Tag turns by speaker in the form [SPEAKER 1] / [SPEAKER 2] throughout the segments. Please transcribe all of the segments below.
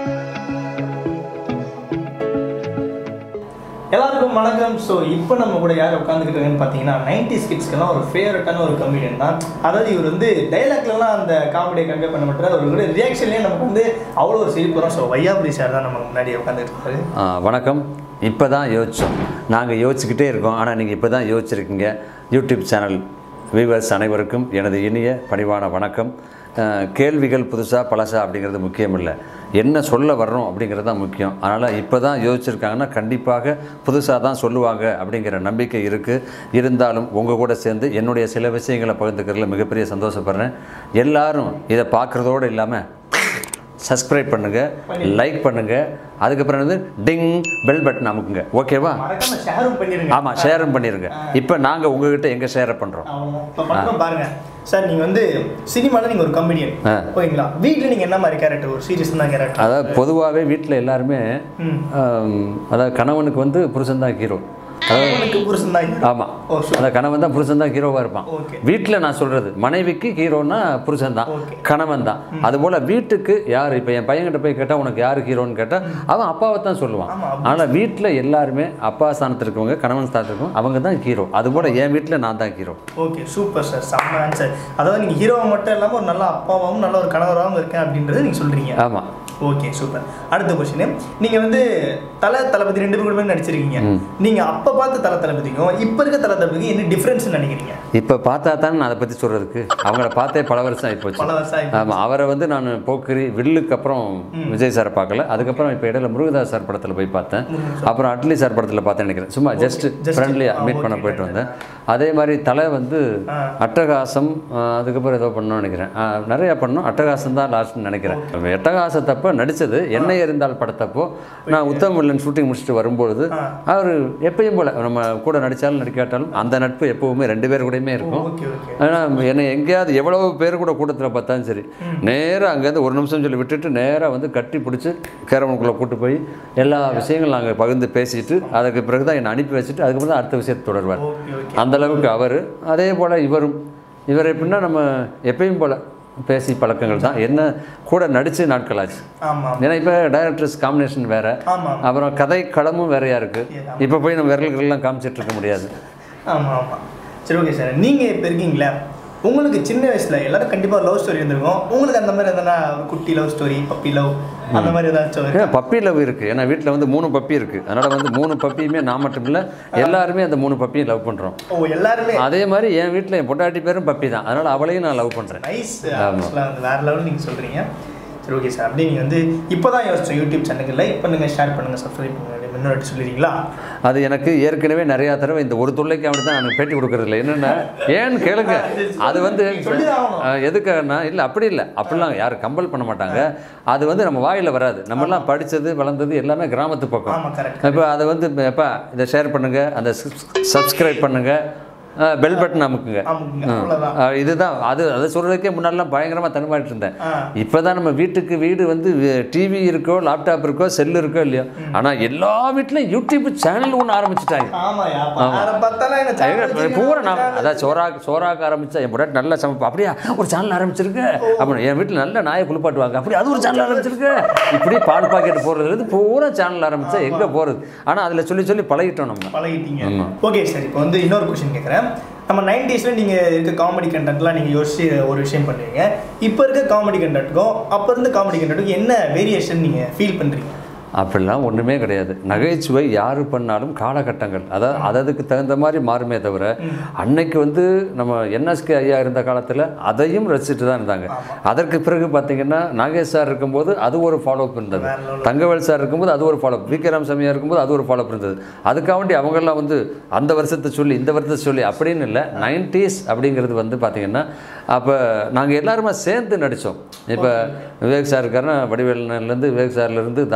[SPEAKER 1] எல்லாருக்கும் வணக்கம் ஸோ இப்போ நம்ம கூட யார் உட்காந்துக்கிட்டாங்கன்னு பார்த்தீங்கன்னா நைன்டி ஸ்கிட்ஸ்க்கெல்லாம் ஒரு ஃபேவரட்டான ஒரு கமெடியன் தான் அதாவது இவர் வந்து டைலாக்லலாம் அந்த காமெடியை கன்வே பண்ண மாட்டார் அவர் கூட ரியாக்ஷன்லேயே நமக்கு வந்து அவ்வளோ ஒரு சிரிப்பு வரும் ஸோ வையாபுரி சார் தான் நம்ம முன்னாடி உட்காந்துட்டு இருக்காரு
[SPEAKER 2] ஆ, வணக்கம் இப்போ தான் யோசித்தோம் நாங்கள் யோசிச்சுக்கிட்டே இருக்கோம் ஆனால் நீங்கள் இப்போ தான் யோசிச்சிருக்கீங்க யூடியூப் சேனல் வியூவர்ஸ் அனைவருக்கும் எனது இனிய பணிவான வணக்கம் ஆ, கேள்விகள் புதுசாக பழசா அப்படிங்கிறது முக்கியம் இல்லை என்ன சொல்ல வர்றோம் அப்படிங்கிறது தான் முக்கியம் அதனால் இப்போ தான் யோசிச்சிருக்காங்கன்னா கண்டிப்பாக புதுசாக தான் சொல்லுவாங்க அப்படிங்கிற நம்பிக்கை இருக்குது இருந்தாலும் உங்கள் கூட சேர்ந்து என்னுடைய சில விஷயங்களை பகிர்ந்துக்கிறதுல மிகப்பெரிய சந்தோஷப்படுறேன் எல்லாரும் இதை பார்க்குறதோடு இல்லாமல் சப்ஸ்கிரைப் பண்ணுங்கள் லைக் பண்ணுங்கள் அதுக்கப்புறம் வந்து டிங் பெல் பட்டன் அமுக்குங்க ஓகேவா
[SPEAKER 1] மறக்காம ஷேரும் பண்ணிருங்க
[SPEAKER 2] ஆமாம் ஷேரும் பண்ணிடுங்க இப்போ நாங்கள் உங்ககிட்ட எங்கே ஷேரை பண்ணுறோம்
[SPEAKER 1] ஆமாம் இப்போ மட்டும் பாருங்க சார் நீங்கள் வந்து சினிமாவில் நீங்கள் ஒரு கமெடியன்
[SPEAKER 2] ஆ.
[SPEAKER 1] ஓகேங்களா வீட்டில் நீங்கள் என்ன மாதிரி கேரக்டர் ஒரு சீரியஸ் தான் கேரக்டர்
[SPEAKER 2] அதாவது பொதுவாகவே வீட்டில் எல்லாருமே
[SPEAKER 1] ம்
[SPEAKER 2] ஆம், அதாவது கணவனுக்கு வந்து புருஷன் தான் ஹீரோ அதாவது
[SPEAKER 1] அவனுக்கு புருஷன் தான்
[SPEAKER 2] ஆமாம்
[SPEAKER 1] ஓ சூப்பர்
[SPEAKER 2] அந்த கணவன் தான் புருஷன் தான் ஹீரோவாக இருப்பான்
[SPEAKER 1] ஓகே
[SPEAKER 2] வீட்டில் நான் சொல்கிறது மனைவிக்கு ஹீரோன்னா புருஷன் தான்
[SPEAKER 1] Okay.
[SPEAKER 2] கணவன் தான் அதுபோல் வீட்டுக்கு யார் இப்போ என் பையன்கிட்ட போய் கேட்டால் உனக்கு யார் ஹீரோன்னு கேட்டால் அவன் அப்பாவை தான் சொல்லுவான்
[SPEAKER 1] ஆமா,
[SPEAKER 2] ஆனால் வீட்டில் எல்லாருமே அப்பா ஸ்தானத்தில் இருக்கவங்க கணவன் ஸ்தானத்தில் இருக்கவங்க அவங்க தான் ஹீரோ அதுபோல் என் வீட்டில் நான் தான் ஹீரோ
[SPEAKER 1] ஓகே சூப்பர் சார் செம்ம ஆன்சர் அதாவது நீங்கள் ஹீரோவை மட்டும் இல்லாமல் ஒரு நல்ல அப்பாவாகவும் நல்ல ஒரு கணவராகவும் இருக்கேன் அப்படின்றத நீங்கள் சொல்கிறீங்க
[SPEAKER 2] ஆமாம்
[SPEAKER 1] ஓகே சூப்பர் அடுத்த கொஸ்டின் நீங்கள் வந்து தல தளபதி ரெண்டு பேருமே நடிச்சிருக்கீங்க நீங்கள் அப்போ பார்த்த தல தளபதிக்கும் இப்போ இருக்க தல தளபதிக்கும் என்ன டிஃப்ரென்ஸ் நினைக்கிறீங்க
[SPEAKER 2] இப்போ பார்த்தா தானே நான் அதை பற்றி சொல்கிறதுக்கு அவங்கள பார்த்தே பல வருஷம் ஆகிப்போச்சு
[SPEAKER 1] பல வருஷம் ஆயிடுச்சு.
[SPEAKER 2] ஆமாம் அவரை வந்து நான் போக்கிரி வில்லுக்கு அப்புறம் விஜய் சாரை பார்க்கல அதுக்கப்புறம் இப்போ இடையில முருகதாஸ் சார் படத்தில் போய் பார்த்தேன் அப்புறம் அட்லி சார் படத்தில் பார்த்தேன் நினைக்கிறேன் சும்மா ஜஸ்ட்
[SPEAKER 1] Just-
[SPEAKER 2] ஃப்ரெண்ட்லியாக
[SPEAKER 1] ஆ,
[SPEAKER 2] மீட் பண்ண
[SPEAKER 1] okay,
[SPEAKER 2] போயிட்டு
[SPEAKER 1] right,
[SPEAKER 2] வந்தேன் அதே மாதிரி தலை வந்து
[SPEAKER 1] ஆ.
[SPEAKER 2] அட்டகாசம் ஆ, அதுக்கப்புறம் ஏதோ பண்ணோம்னு நினைக்கிறேன் ஆ, நிறையா பண்ணோம் அட்டகாசம் தான் லாஸ்ட்னு நினைக்கிறேன் அட்டகாசத்தப்போ நடித்தது என்னை எறிந்தால் படத்தப்போ நான் உத்தமில்லன் ஷூட்டிங் முடிச்சுட்டு வரும்பொழுது
[SPEAKER 1] ஆ.
[SPEAKER 2] அவர் எப்பயும் போல் நம்ம கூட நடித்தாலும் நடிக்காட்டாலும் அந்த நட்பு எப்பவுமே ரெண்டு பேர் கூடயுமே இருக்கும்
[SPEAKER 1] ஓகே ஓகே
[SPEAKER 2] ஆனால் என்னை எங்கேயாவது எவ்வளவு பேர் கூட கூட்டத்தில் பார்த்தாலும் சரி நேராக அங்கேருந்து ஒரு நிமிஷம் சொல்லி விட்டுட்டு நேராக வந்து கட்டி பிடிச்சி கேரவனுக்குள்ளே கூட்டு போய் எல்லா விஷயங்களும் நாங்கள் பகிர்ந்து பேசிட்டு அதுக்கு பிறகு தான் என்னை அனுப்பி வச்சுட்டு அதுக்கப்புறம் தான் அடுத்த விஷயத்தை தொடர்வார்
[SPEAKER 1] ஓகே ஓகே
[SPEAKER 2] அந்த அளவுக்கு அவர் அதே போல் இவரும் இவர் எப்படின்னா நம்ம எப்பயும் போல் பேசி பழக்கங்கள் தான் என்ன கூட நடித்து நாட்கள் ஆச்சு
[SPEAKER 1] ஆமாம்
[SPEAKER 2] ஏன்னா இப்போ டைரக்டர்ஸ் காம்பினேஷன் வேறு
[SPEAKER 1] ஆமாம்
[SPEAKER 2] அப்புறம் கதை களமும் வேறையாக இருக்குது இப்போ போய் நம்ம விரல்கள்லாம் காமிச்சிட்டு இருக்க முடியாது
[SPEAKER 1] ஆமாம் ஆமாம் சரி ஓகே சார் நீங்கள் இப்போ இருக்கீங்களா உங்களுக்கு சின்ன வயசில் எல்லாரும் கண்டிப்பாக லவ் ஸ்டோரி இருந்திருக்கும் உங்களுக்கு அந்த மாதிரி எதனா ஒரு குட்டி லவ் ஸ்டோரி பப்பி லவ் அந்த மாதிரி ஏதாச்சும் இருக்கா?
[SPEAKER 2] ஏன் பப்பி லவ் இருக்குது ஏன்னா வீட்டில் வந்து மூணு பப்பி இருக்குது அதனால் வந்து மூணு பப்பியுமே நான் மட்டும் இல்லை எல்லாருமே அந்த மூணு பப்பியும் லவ் பண்ணுறோம்
[SPEAKER 1] ஓ எல்லாருமே
[SPEAKER 2] அதே மாதிரி என் வீட்டில் என் பொண்டாட்டி பேரும் பப்பி தான் அதனால் அவளையும் நான் லவ் பண்ணுறேன்
[SPEAKER 1] நைஸ் ஆக்சுவலாக வந்து வேறு லெவல் நீங்கள் சொல்கிறீங்க சரி ஓகே சார் அப்படியே நீங்கள் வந்து இப்போ தான் யோசிச்சோம் யூடியூப் சேனலுக்கு லைக் பண்ணுங்கள் ஷேர் பண்ணுங்கள் சப்ஸ்கிரைப் பண்ணுங்கள் முன்னாடி சொல்லிடுறீங்களா
[SPEAKER 2] அது எனக்கு ஏற்கனவே நிறையா தடவை இந்த ஒரு தொல்லைக்கு அப்படி தான் நான் பேட்டி கொடுக்கறது இல்லை என்னென்னா ஏன்னு கேளுங்க அது வந்து
[SPEAKER 1] சொல்லிதான் ஆகணும்.
[SPEAKER 2] அஹ், எதுக்காகனா இல்லை அப்படி இல்லை அப்படிலாம் யாரும் கம்பல் பண்ண மாட்டாங்க அது வந்து நம்ம வாயில் வராது நம்மலாம் படித்தது வளர்ந்தது எல்லாமே கிராமத்து பக்கம்
[SPEAKER 1] ஆமாம் கரெக்ட்
[SPEAKER 2] இப்போ அதை வந்து எப்பா இதை ஷேர் பண்ணுங்கள் அந்த சப்ஸ்கிரைப் பண்ணுங்கள் பெல் பட்டன் அமுக்குங்க
[SPEAKER 1] ஆமாங்க அவ்வளோதான்
[SPEAKER 2] ஆ, இதுதான் அது அதை சொல்கிறதுக்கே முன்னாடிலாம் பயங்கரமாக தடுமாறிட்டு இருந்தேன்
[SPEAKER 1] ஆ
[SPEAKER 2] இப்போ தான் நம்ம வீட்டுக்கு வீடு வந்து டிவி இருக்கோ லேப்டாப் இருக்கோ செல் இருக்கோ இல்லையோ ஆனால் எல்லா வீட்லையும் யூடியூப் சேனல் ஒன்று ஆரம்பிச்சிட்டாங்க
[SPEAKER 1] ஆமாயா யாரை பார்த்தாலும் என்ன channel வச்சிருக்காங்க,
[SPEAKER 2] பூரா நான்
[SPEAKER 1] channel
[SPEAKER 2] அதான் சோறா சோறாக்க ஆரம்பிச்சா என் பொண்டாட்டி நல்லா சமைப்பா அப்படியா ஒரு சேனல் ஆரம்பிச்சிருக்கு அப்படின்னு என் வீட்டில் நல்ல நாயை குளிப்பாட்டுவாங்க அப்படி அது ஒரு சேனல் ஆரம்பிச்சிருக்கு இப்படி பால் பாக்கெட் போடுறதுலேருந்து பூரா சேனல் ஆரம்பிச்சா எங்கே போகிறது ஆனால் அதில் சொல்லி சொல்லி பழகிட்டோம் நம்ம
[SPEAKER 1] பழகிட்டீங்க
[SPEAKER 2] ஆமா.
[SPEAKER 1] ஓகே சார் இப்போ வந்து இன்னொரு கொஸ்டின் கேட்குறேன் நம்ம நைன்டிஸில் நீங்கள் இருக்க காமெடி கண்டென்ட்லாம் நீங்கள் யோசிச்சு ஒரு விஷயம் பண்ணுவீங்க இப்போ இருக்க காமெடி கண்டென்ட்டுக்கும் அப்போ இருந்த காமெடி கண்டென்ட்டுக்கும் என்ன வேரியேஷன் நீங்கள் ஃபீல் பண்ணுறீங்க
[SPEAKER 2] அப்படிலாம் ஒன்றுமே கிடையாது நகைச்சுவை யார் பண்ணாலும் காலகட்டங்கள் அதாவது அததுக்கு தகுந்த மாதிரி மாறுமே தவிர அன்னைக்கு வந்து நம்ம என்எஸ்கே ஐயா இருந்த காலத்தில் அதையும் ரசிச்சுட்டு தான் இருந்தாங்க அதற்கு பிறகு பார்த்தீங்கன்னா நாகேஷ் சார் இருக்கும்போது அது ஒரு ஃபாலோஅப் இருந்தது
[SPEAKER 1] வேற level.
[SPEAKER 2] தங்கவேல் சார் இருக்கும்போது அது ஒரு ஃபாலோஅப் வி கே ராமசாமியா இருக்கும்போது அது ஒரு ஃபாலோஅப் இருந்தது அதுக்காண்டி அவங்கெல்லாம் வந்து அந்த வருஷத்தை சொல்லி இந்த வருஷத்தை சொல்லி அப்படின்னு இல்லை நைன்டிஸ் அப்படிங்கிறது வந்து பார்த்தீங்கன்னா அப்போ நாங்கள் எல்லாருமே சேர்ந்து நடித்தோம் இப்போ விவேக் சார் இருக்காருன்னா வடிவேலன்லேருந்து விவேக் சார்லேருந்து தாமுலேருந்து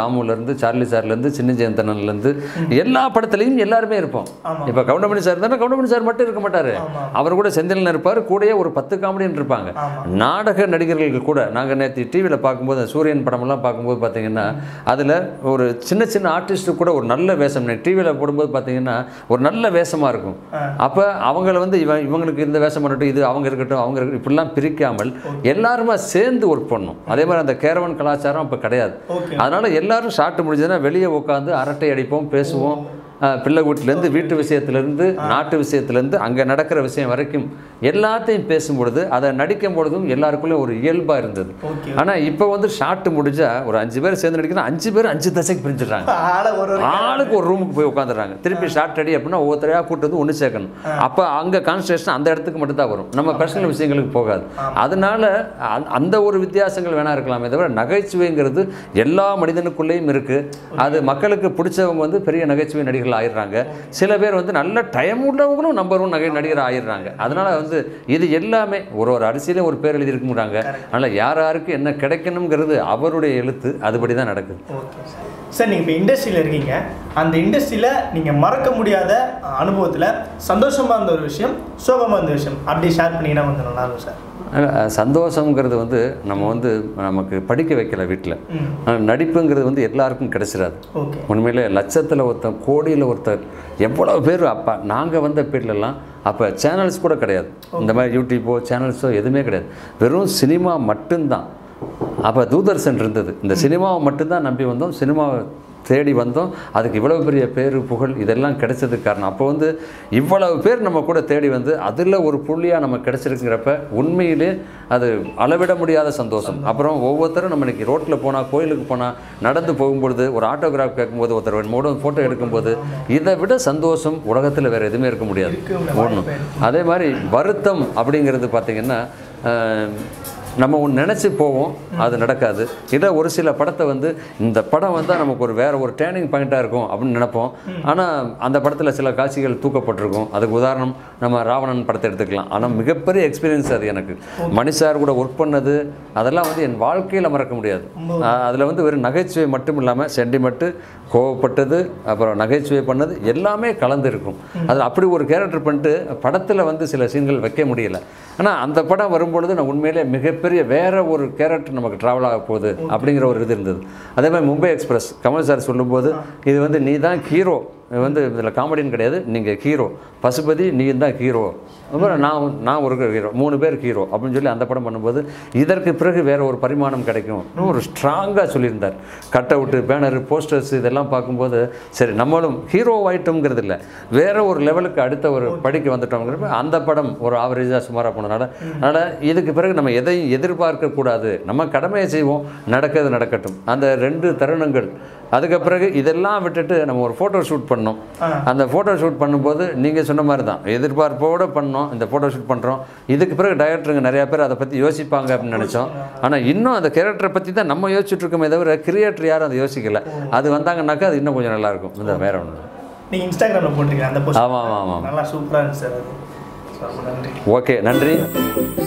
[SPEAKER 2] இருந்து சார்லி சார்லேருந்து சின்ன ஜெயந்தனன்லேருந்து எல்லா படத்துலையும் எல்லாருமே இருப்போம்
[SPEAKER 1] ஆமா.
[SPEAKER 2] இப்போ கவுண்டமணி சார் இருந்தால் கவுண்டமணி சார் மட்டும் இருக்க மாட்டார்
[SPEAKER 1] ஆமா.
[SPEAKER 2] அவர் கூட செந்திலன் இருப்பார் கூடயே ஒரு பத்து காமெடியன் இருப்பாங்க
[SPEAKER 1] ஆமா.
[SPEAKER 2] நாடக நடிகர்களுக்கு கூட நாங்கள் நேற்று டிவியில் பார்க்கும்போது சூரியன் படமெல்லாம் பார்க்கும்போது பார்த்தீங்கன்னா அதில் ஒரு சின்ன சின்ன ஆர்டிஸ்ட்டு கூட ஒரு நல்ல வேஷம் டிவியில் போடும்போது பார்த்தீங்கன்னா ஒரு நல்ல வேஷமாக இருக்கும் அப்போ அவங்கள வந்து இவன் இவங்களுக்கு இந்த வேஷம் பண்ணட்டும் இது அவங்க இருக்கட்டும் அவங்க இருக்கட்டும் இப்படிலாம் பிரிக்காமல் எல்லாருமா சேர்ந்து ஒர்க் பண்ணணும் அதே மாதிரி அந்த கேரவன் கலாச்சாரம் அப்போ கிடையாது
[SPEAKER 1] ஓகே
[SPEAKER 2] அதனால எல்லாரும் ஷார்ட் முடிஞ்சதுன்னா வெளியே உட்காந்து அரட்டை அடிப்போம் பேசுவோம் அஹ், பிள்ளை வீட்டிலேருந்து வீட்டு விஷயத்துலேருந்து நாட்டு விஷயத்துலேருந்து அங்கே நடக்கிற விஷயம் வரைக்கும் எல்லாத்தையும் பேசும்பொழுது அதை நடிக்கும் பொழுதும் எல்லாருக்குள்ளேயும் ஒரு இயல்பாக இருந்தது
[SPEAKER 1] ஓகே
[SPEAKER 2] ஆனால் இப்போ வந்து ஷார்ட் முடிஞ்சா ஒரு அஞ்சு பேர் சேர்ந்து நடிக்கிறோம் அஞ்சு பேர் அஞ்சு தசைக்கு பிரிஞ்சிடுறாங்க
[SPEAKER 1] ஆள ஒரு ஒரு
[SPEAKER 2] ஆளுக்கு ஒரு ரூமுக்கு போய் உட்காந்துறாங்க திருப்பி ஷார்ட் அடி அப்படின்னா ஒவ்வொருத்தரையாக கூட்டு வந்து ஒன்று சேர்க்கணும் அப்போ அங்கே கான்சன்ட்ரேஷன் அந்த இடத்துக்கு மட்டும் தான் வரும் நம்ம பர்சனல் விஷயங்களுக்கு போகாது அதனால அந்த- அந்த ஒரு வித்தியாசங்கள் வேணா இருக்கலாமே தவிர நகைச்சுவைங்கிறது எல்லா மனிதனுக்குள்ளேயும் இருக்கு அது மக்களுக்கு பிடிச்சவங்க வந்து பெரிய நகைச்சுவை நடிகர்கள் ஆயிடுறாங்க சில பேர் வந்து நல்ல டைம் உள்ளவங்களும் நம்பர் ஒன் நகை நடிகர் ஆயிடுறாங்க அதனால வந்து இது எல்லாமே ஒரு ஒரு அரிசியிலே ஒரு பேர் எழுதியிருக்குறாங்க அதனால யார் யாருக்கு என்ன கிடைக்கணுங்கிறது அவருடைய எழுத்து அதுபடி தான் நடக்குது
[SPEAKER 1] ஓகே சார் சார் நீங்கள் இப்போ இண்டஸ்ட்ரியில் இருக்கீங்க அந்த இண்டஸ்ட்ரியில் நீங்கள் மறக்க முடியாத அனுபவத்தில் சந்தோஷமாக இருந்த ஒரு விஷயம் சோகமாக இருந்த விஷயம் அப்படி ஷேர் பண்ணிங்கன்னா வந்து நல்லா இருக்கும் சார்
[SPEAKER 2] அஹ் சந்தோஷங்கிறது வந்து நம்ம வந்து நமக்கு படிக்க வைக்கல வீட்டில்
[SPEAKER 1] ம்
[SPEAKER 2] நடிப்புங்கிறது வந்து எல்லாருக்கும் கிடைச்சிடாது
[SPEAKER 1] ஓகே
[SPEAKER 2] உண்மையிலே லட்சத்தில் ஒருத்தன் கோடியில் ஒருத்தர் எவ்வளோ பேர் அப்போ நாங்கள் வந்த பீரியட்லலாம் அப்போ சேனல்ஸ் கூட கிடையாது இந்த மாதிரி யூடியூப்போ சேனல்ஸோ எதுவுமே கிடையாது வெறும் சினிமா மட்டும்தான் அப்போ தூர்தர்ஷன் இருந்தது இந்த சினிமாவை மட்டும்தான் நம்பி வந்தோம் சினிமாவை தேடி வந்தோம் அதுக்கு இவ்வளவு பெரிய பேரு புகழ் இதெல்லாம் கிடைச்சதுக்கு காரணம் அப்போ வந்து இவ்வளவு பேர் நம்ம கூட தேடி வந்து அதில் ஒரு புள்ளியாக நம்ம கிடைச்சிருக்கிறப்ப உண்மையிலே அது அளவிட முடியாத சந்தோஷம் அப்புறம் ஒவ்வொருத்தரும் நம்ம இன்னைக்கு ரோட்டில் போனால் கோயிலுக்கு போனால் நடந்து போகும்பொழுது ஒரு ஆட்டோகிராஃப் கேட்கும்போது ஒருத்தர் மூட ஃபோட்டோ எடுக்கும்போது இதை விட சந்தோஷம் உலகத்தில் வேறு எதுவுமே இருக்க முடியாது
[SPEAKER 1] இருக்க முடியாது.
[SPEAKER 2] ஒன்றும் அதே மாதிரி வருத்தம் அப்படிங்கிறது பார்த்திங்கன்னா அஹ், நம்ம ஒன்று நினச்சி போவோம் அது நடக்காது இல்லை ஒரு சில படத்தை வந்து இந்த படம் வந்தால் நமக்கு ஒரு வேற ஒரு டேர்னிங் பாயிண்ட்டாக இருக்கும் அப்படின்னு நினைப்போம் ஆனால் அந்த படத்தில் சில காட்சிகள் தூக்கப்பட்டிருக்கும் அதுக்கு உதாரணம் நம்ம ராவணன் படத்தை எடுத்துக்கலாம் ஆனால் மிகப்பெரிய எக்ஸ்பீரியன்ஸ் அது எனக்கு மணிசார் கூட ஒர்க் பண்ணது அதெல்லாம் வந்து என் வாழ்க்கையில் மறக்க முடியாது அதில் வந்து வெறும் நகைச்சுவை மட்டும் இல்லாமல் சென்டிமெண்ட்டு கோவப்பட்டது அப்புறம் நகைச்சுவை பண்ணது எல்லாமே கலந்து இருக்கும் அதில் அப்படி ஒரு கேரக்டர் பண்ணிட்டு படத்தில் வந்து சில சீன்கள் வைக்க முடியல ஆனால் அந்த படம் வரும்பொழுது நான் உண்மையிலே மிகப்பெரிய வேற ஒரு கேரக்டர் நமக்கு ட்ராவல் ஆக போகுது அப்படிங்கிற ஒரு இது இருந்தது அதே மாதிரி மும்பை எக்ஸ்பிரஸ் கமல் சார் சொல்லும்போது இது வந்து நீ தான் ஹீரோ இது வந்து இதில் காமெடின்னு கிடையாது நீங்கள் ஹீரோ பசுபதி நீ தான் ஹீரோ அப்புறம் நான் வந்து- நான் ஒரு ஹீரோ மூணு பேர் ஹீரோ அப்படின்னு சொல்லி அந்த படம் பண்ணும்போது இதற்கு பிறகு வேற ஒரு பரிமாணம் கிடைக்கும் இன்னும் ஒரு ஸ்ட்ராங்காக சொல்லியிருந்தார் கட் அவுட்டு பேனர் போஸ்டர்ஸ் இதெல்லாம் பார்க்கும்போது சரி நம்மளும் ஹீரோ ஆயிட்டோங்கிறது இல்லை வேற ஒரு லெவலுக்கு அடுத்த ஒரு படிக்க வந்துட்டோங்கிறப்ப அந்த படம் ஒரு ஆவரேஜாக சுமாராக போனதுனால அதனால் இதுக்கு பிறகு நம்ம எதையும் எதிர்பார்க்க கூடாது நம்ம கடமையை செய்வோம் நடக்கிறது நடக்கட்டும் அந்த ரெண்டு தருணங்கள் அதுக்கு பிறகு இதெல்லாம் விட்டுட்டு நம்ம ஒரு ஃபோட்டோ ஷூட் பண்ணோம் அந்த ஃபோட்டோ ஷூட் பண்ணும்போது நீங்கள் சொன்ன மாதிரி தான் எதிர்பார்ப்போடு பண்ணோம் இந்த ஃபோட்டோ ஷூட் பண்ணுறோம் இதுக்கு பிறகு டைரக்டருங்க நிறையா பேர் அதை பற்றி யோசிப்பாங்க அப்படின்னு நினச்சோம் ஆனால் இன்னும் அந்த கேரக்டரை பற்றி தான் நம்ம யோசிச்சுட்டு இருக்கோமே தவிர கிரியேட்டர் யாரும் அதை யோசிக்கல அது வந்தாங்கன்னாக்கா அது இன்னும் கொஞ்சம் நல்லாயிருக்கும் இந்த வேற ஒன்று
[SPEAKER 1] நீங்கள் இன்ஸ்டாகிராமில் போட்டிருக்கீங்க அந்த போஸ்ட்
[SPEAKER 2] ஆமாம் ஆமாம் ஆமாம்
[SPEAKER 1] நல்லா சூப்பராக இருந்துச்சு சார் அது So, ரொம்ப நன்றி
[SPEAKER 2] ஓகே நன்றி